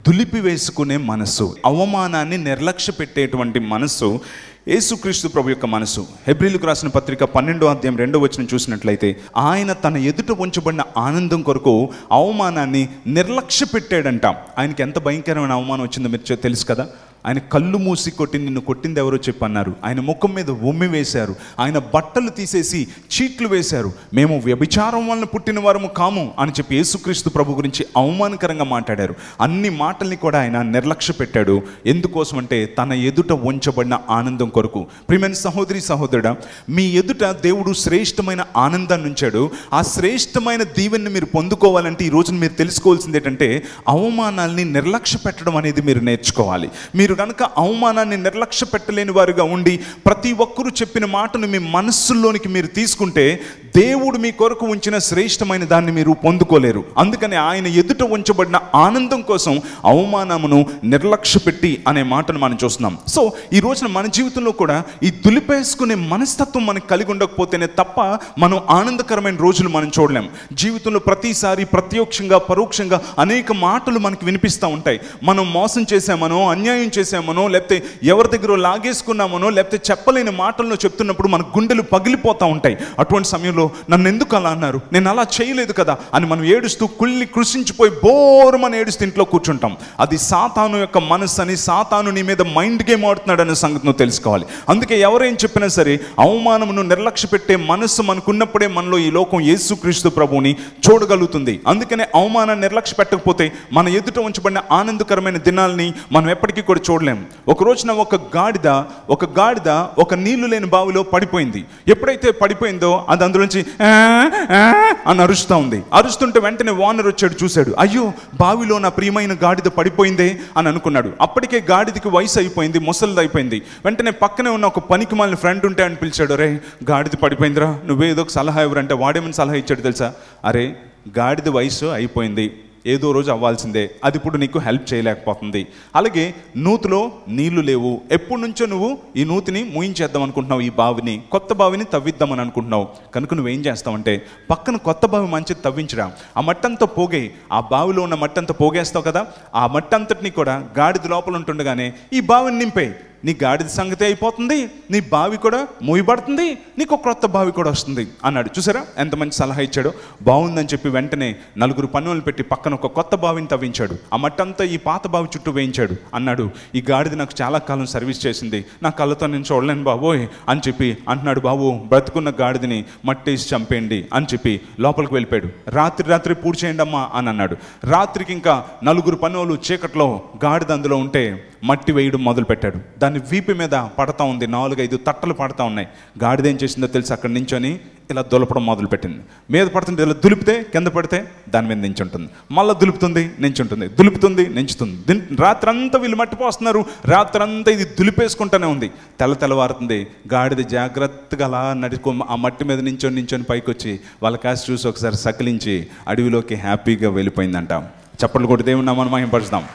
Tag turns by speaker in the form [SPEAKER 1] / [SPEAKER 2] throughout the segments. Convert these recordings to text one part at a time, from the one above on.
[SPEAKER 1] దులిపి వేసుకునే మనసు అవమానాన్ని నిర్లక్ష్య పెట్టేటువంటి మనసు యేసుక్రీస్తు ప్రభు యొక్క మనసు హెబ్రిలకు రాసిన పత్రిక పన్నెండో అధ్యాయం రెండో వచ్చిన చూసినట్లయితే ఆయన తన ఎదుట ఉంచబడిన ఆనందం కొరకు అవమానాన్ని నిర్లక్ష్య పెట్టాడంట ఆయనకి ఎంత భయంకరమైన అవమానం వచ్చిందో మీరు చె- తెలుసు కదా ఆయన కళ్ళు మూసి కొట్టి నిన్ను కొట్టింది ఎవరో చెప్పన్నారు ఆయన ముఖం మీద ఉమ్మి వేశారు ఆయన బట్టలు తీసేసి చీట్లు వేశారు మేము వ్యభిచారం వలన పుట్టిన వారము కాము అని చెప్పి యేసుక్రీస్తు ప్రభు గురించి అవమానకరంగా మాట్లాడారు అన్ని మాటల్ని కూడా ఆయన నిర్లక్ష్య పెట్టాడు ఎందుకోసం అంటే తన ఎదుట ఉంచబడిన ఆనందం కొరకు ప్రియమైన సహోదరి సహోదరుడా మీ ఎదుట దేవుడు శ్రేష్టమైన ఆనందాన్ని ఉంచాడు ఆ శ్రేష్టమైన దీవెన్ని మీరు పొందుకోవాలంటే ఈ రోజున మీరు తెలుసుకోవాల్సింది ఏంటంటే అవమానాల్ని నిర్లక్ష్య పెట్టడం అనేది మీరు నేర్చుకోవాలి మీరు కనుక అవమానాన్ని నిర్లక్ష్య పెట్టలేని వారుగా ఉండి ప్రతి ఒక్కరూ చెప్పిన మాటను మీ మనస్సుల్లోనికి మీరు తీసుకుంటే దేవుడు మీ కొరకు ఉంచిన శ్రేష్టమైన దాన్ని మీరు పొందుకోలేరు అందుకని ఆయన ఎదుట ఉంచబడిన ఆనందం కోసం అవమానమును నిర్లక్ష్య పెట్టి అనే మాటను మనం చూస్తున్నాం సో ఈ రోజున మన జీవితంలో కూడా ఈ దులిపేసుకునే మనస్తత్వం మనకు కలిగి ఉండకపోతేనే తప్ప మనం ఆనందకరమైన రోజులు మనం చూడలేం జీవితంలో ప్రతిసారి ప్రత్యక్షంగా పరోక్షంగా అనేక మాటలు మనకు వినిపిస్తూ ఉంటాయి మనం మోసం చేశామనో అన్యాయం చేశామనో లేకపోతే ఎవరి దగ్గర లాగేసుకున్నామనో లేకపోతే చెప్పలేని మాటలను చెప్తున్నప్పుడు మన గుండెలు పగిలిపోతూ ఉంటాయి అటువంటి సమయంలో నన్ను ఎందుకు అలా అన్నారు నేను అలా చేయలేదు కదా అని మనం ఏడుస్తూ కుళ్ళి కృషించిపోయి బోరమని ఏడుస్తూ ఇంట్లో కూర్చుంటాం అది సాతాను యొక్క మనస్సు అని సాతాను నీ మీద మైండ్ గేమ్ ఆడుతున్నాడు అనే సంగతి నువ్వు తెలుసుకోవాలి అందుకే ఎవరేం చెప్పినా సరే అవమానమును నిర్లక్ష్య పెట్టే మనస్సు మనకున్నప్పుడే మనలో ఈ లోకం యేసుక్రీస్తు ప్రభువుని చూడగలుగుతుంది అందుకనే అవమానాన్ని నిర్లక్ష్య పెట్టకపోతే మన ఎదుట ఉంచబడిన ఆనందకరమైన దినాల్ని మనం ఎప్పటికీ కూడా చూడలేం ఒక రోజున ఒక గాడిద ఒక గాడిద ఒక నీళ్లు లేని బావిలో పడిపోయింది ఎప్పుడైతే పడిపోయిందో అది అందులోంచి "ఆ, ఆ" అని అరుస్తూ ఉంది అరుస్తుంటే వెంటనే వానర్ వచ్చాడు చూశాడు అయ్యో బావిలో నా ప్రియమైన గాడిద పడిపోయిందే అని అనుకున్నాడు అప్పటికే గాడిదకి వయసు అయిపోయింది ముసలిది అయిపోయింది వెంటనే పక్కనే ఉన్న ఒక పనికి మాలిన ఫ్రెండ్ ఉంటే అని పిలిచాడు అరే గాడిద పడిపోయిందిరా నువ్వే ఏదో ఒక సలహా ఎవరంటే వాడేమని సలహా ఇచ్చాడు తెలుసా అరే గాడిద వయసు అయిపోయింది ఏదో రోజు అవ్వాల్సిందే అది ఇప్పుడు నీకు హెల్ప్ చేయలేకపోతుంది అలాగే నూతిలో నీళ్లు లేవు ఎప్పటి నుంచో నువ్వు ఈ నూతిని ముయించేద్దాం అనుకుంటున్నావు ఈ బావిని కొత్త బావిని తవ్విద్దామని అనుకుంటున్నావు కనుక నువ్వేం చేస్తావంటే పక్కన కొత్త బావి మంచిది తవ్వించరా ఆ మట్టంతా పోగే ఆ బావిలో ఉన్న మట్టంతా పోగేస్తావు కదా ఆ మట్టంతటిని కూడా గాడిద లోపల ఉంటుండగానే ఈ బావిని నింపే నీ గాడిద సంగతి అయిపోతుంది నీ బావి కూడా మూయబడుతుంది నీకు ఒక క్రొత్త బావి కూడా వస్తుంది అన్నాడు చూసారా ఎంత మంచి సలహా ఇచ్చాడో బాగుందని చెప్పి వెంటనే నలుగురు పన్నులు పెట్టి పక్కన ఒక కొత్త బావిని తవ్వించాడు ఆ మట్టంతా ఈ పాత బావి చుట్టూ వేయించాడు అన్నాడు ఈ గాడిద నాకు చాలా కాలం సర్వీస్ చేసింది నా కళ్ళతో నేను చూడలేను బాబోయ్ అని చెప్పి అంటున్నాడు బాబు బ్రతుకున్న గాడిదని మట్టేసి చంపేయండి అని చెప్పి లోపలికి వెళ్ళిపోయాడు రాత్రి రాత్రి పూర్తి చేయండి అమ్మా అని అన్నాడు రాత్రికి ఇంకా నలుగురు పనులు చీకట్లో గాడిద అందులో ఉంటే మట్టి వేయడం మొదలు పెట్టాడు దాని వీపు మీద పడతా ఉంది నాలుగైదు తట్టలు పడతా ఉన్నాయి గాడిద ఏం చేసిందో తెలిసి అక్కడి నించొని ఇలా దులపడం మొదలు పెట్టింది మీద పడుతుంటే ఇలా దులిపితే కింద పడితే దాని మీద నించుంటుంది మళ్ళీ దులుపుతుంది నించుంటుంది దులుపుతుంది నించుతుంది దిన్- రాత్రంతా వీళ్ళు మట్టిపోస్తున్నారు రాత్రంతా ఇది దులిపేసుకుంటూనే ఉంది తెల్ల తెల్లవారుతుంది గాడిద జాగ్రత్తగా అలా నడుకో ఆ మట్టి మీద నించొని నించొని పైకి వచ్చి వాళ్ళ కాసి చూసి ఒకసారి సకిలించి అడవిలోకి హ్యాపీగా వెళ్ళిపోయిందంట చప్పట్లు కొట్టి దేవుని నామాన్ని మహింపరుస్తాం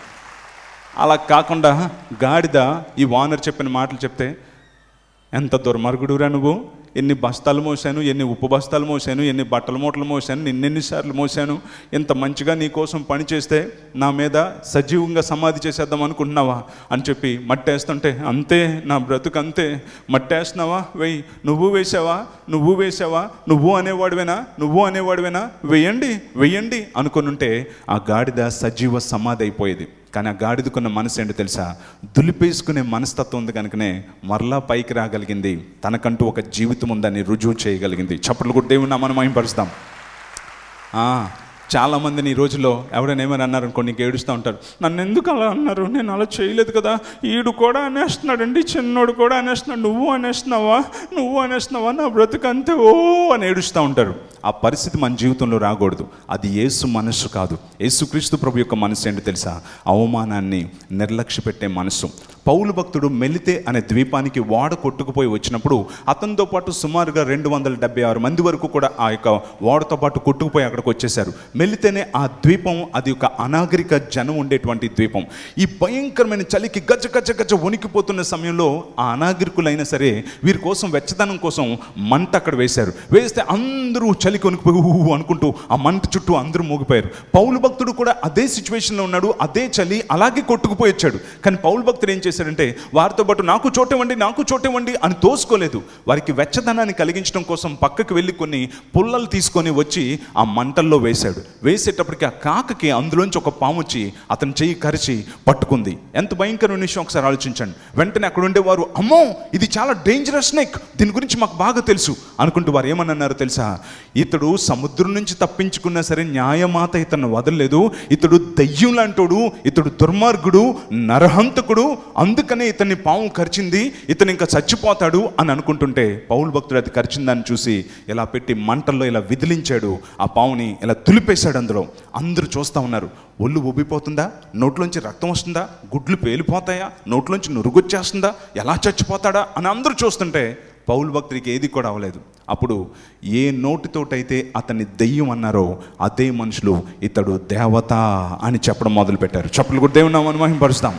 [SPEAKER 1] అలా కాకుండా గాడిద ఈ వానర్ చెప్పిన మాటలు చెప్తే ఎంత దుర్మార్గుడురా నువ్వు ఎన్ని బస్తాలు మోసాను ఎన్ని ఉప్పు బస్తాలు మోసాను ఎన్ని బట్టల మూటలు మోసాను నిన్నెన్నిసార్లు మోసాను ఇంత మంచిగా నీ కోసం పని చేస్తే నా మీద సజీవంగా సమాధి చేసేద్దాం అనుకుంటున్నావా అని చెప్పి మట్టేస్తుంటే అంతే నా బ్రతుకు అంతే మట్టేస్తున్నావా వెయ్యి నువ్వు వేసావా నువ్వు వేసావా నువ్వు అనేవాడివేనా నువ్వు అనేవాడివేనా వెయ్యండి వెయ్యండి అనుకునుంటే ఆ గాడిద సజీవ సమాధి అయిపోయేది కానీ ఆ గాడిదకున్న మనసు ఏంటో తెలుసా దులిపేసుకునే మనస్తత్వం ఉంది కనుకనే మరలా పైకి రాగలిగింది తనకంటూ ఒక జీవితం ఉందని రుజువు చేయగలిగింది చప్పట్లు కూడా దేవుని నామని మహింపరుస్తాం ఆ, చాలామందిని ఈ రోజుల్లో ఎవరైనా ఏమైనా అన్నారు అనుకో నీకు ఏడుస్తూ ఉంటారు నన్ను ఎందుకు అలా అన్నారు నేను అలా చేయలేదు కదా ఈడు కూడా అనేస్తున్నాడండి చిన్నోడు కూడా అనేస్తున్నాడు నువ్వు అనేస్తున్నావా నువ్వు అనేస్తున్నావా నా బ్రతుకు అంతే ఓ అని ఏడుస్తూ ఉంటారు ఆ పరిస్థితి మన జీవితంలో రాకూడదు అది యేసు మనస్సు కాదు యేసుక్రీస్తు ప్రభు యొక్క మనసు ఏంటో తెలుసా అవమానాన్ని నిర్లక్ష్య పెట్టే మనసు పౌలు భక్తుడు మెలితే అనే ద్వీపానికి వాడ కొట్టుకుపోయి వచ్చినప్పుడు అతనితో పాటు సుమారుగా రెండు వందల డెబ్బై ఆరు మంది వరకు కూడా ఆ యొక్క వాడతో పాటు కొట్టుకుపోయి అక్కడికి వచ్చేసారు మెలితేనే ఆ ద్వీపం అది ఒక అనాగరిక జనం ఉండేటువంటి ద్వీపం ఈ భయంకరమైన చలికి గజ గజ గజ వణికిపోతున్న సమయంలో ఆ అనాగరికులైనా సరే వీరి కోసం వెచ్చదనం కోసం మంట అక్కడ వేశారు వేస్తే అందరూ చలికి వణికిపోయి ఊహు అనుకుంటూ ఆ మంట చుట్టూ అందరూ మోగిపోయారు పౌలు భక్తుడు కూడా అదే సిచ్యువేషన్లో ఉన్నాడు అదే చలి అలాగే కొట్టుకుపోయి వచ్చాడు కానీ పౌలు భక్తుడు ఏం చేశాడంటే వారితో పాటు నాకు చోటివ్వండి నాకు చోటివ్వండి అని తోసుకోలేదు వారికి వెచ్చదనాన్ని కలిగించడం కోసం పక్కకి వెళ్ళి కొన్ని పుల్లలు తీసుకొని వచ్చి ఆ మంటల్లో వేశాడు వేసేటప్పటికి ఆ కాకకి అందులోంచి ఒక పాము వచ్చి అతని చెయ్యి కరిచి పట్టుకుంది ఎంత భయంకరమైన విషయం ఒకసారి ఆలోచించండి వెంటనే అక్కడ ఉండేవారు అమ్మో ఇది చాలా డేంజరస్ స్నేక్ దీని గురించి మాకు బాగా తెలుసు అనుకుంటూ వారు ఏమన్నారు తెలుసా ఇతడు సముద్రం నుంచి తప్పించుకున్నా సరే న్యాయమాత ఇతను వదలలేదు ఇతడు దయ్యం లాంటోడు ఇతడు దుర్మార్గుడు నరహంతకుడు అందుకనే ఇతన్ని పాము కరిచింది ఇతను ఇంకా చచ్చిపోతాడు అని అనుకుంటుంటే పౌలు భక్తుడు అది కరిచిందని చూసి ఇలా పెట్టి మంటల్లో ఇలా విదిలించాడు ఆ పావుని ఇలా తులిపేశాడు అందులో అందరూ చూస్తూ ఉన్నారు ఒళ్ళు ఉబ్బిపోతుందా నోట్లోంచి రక్తం వస్తుందా గుడ్లు పేలిపోతాయా నోట్లోంచి నురుగొచ్చేస్తుందా ఎలా చచ్చిపోతాడా అని అందరూ చూస్తుంటే పౌలు భక్తుడికి ఏది కూడా అవ్వలేదు అప్పుడు ఏ నోటితోటైతే అతన్ని దెయ్యం అన్నారో అదే మనుషులు ఇతడు దేవత అని చెప్పడం మొదలుపెట్టారు చెప్పులు కూడా దేవుని నామాన్ని మహింపరుస్తాం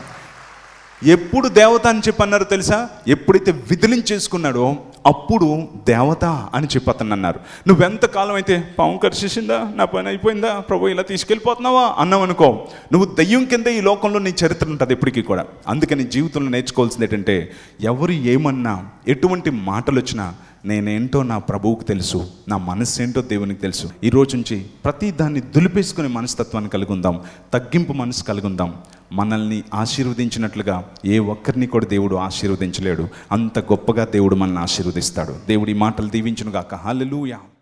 [SPEAKER 1] ఎప్పుడు దేవత అని చెప్పి అన్నారు తెలుసా ఎప్పుడైతే విదిలించేసుకున్నాడో అప్పుడు దేవత అని చెప్పి అతను అన్నారు నువ్వెంత కాలం అయితే పాము కరిచేసిందా నా పని అయిపోయిందా ప్రభు ఇలా తీసుకెళ్ళిపోతున్నావా అన్నావు అనుకో నువ్వు దయ్యం కింద ఈ లోకంలో నీ చరిత్ర ఉంటుంది ఎప్పటికీ కూడా అందుకని జీవితంలో నేర్చుకోవాల్సింది ఏంటంటే ఎవరు ఏమన్నా ఎటువంటి మాటలు వచ్చినా నేనేంటో నా ప్రభువుకు తెలుసు నా మనస్సు ఏంటో దేవునికి తెలుసు ఈ రోజు నుంచి ప్రతి దాన్ని దులిపేసుకునే మనస్తత్వాన్ని కలిగి ఉందాం తగ్గింపు మనసు కలిగి ఉందాం మనల్ని ఆశీర్వదించినట్లుగా ఏ ఒక్కరిని కూడా దేవుడు ఆశీర్వదించలేడు అంత గొప్పగా దేవుడు మనల్ని ఆశీర్వదిస్తాడు దేవుడి మాటలు దీవించునుగాక హల్లెలూయా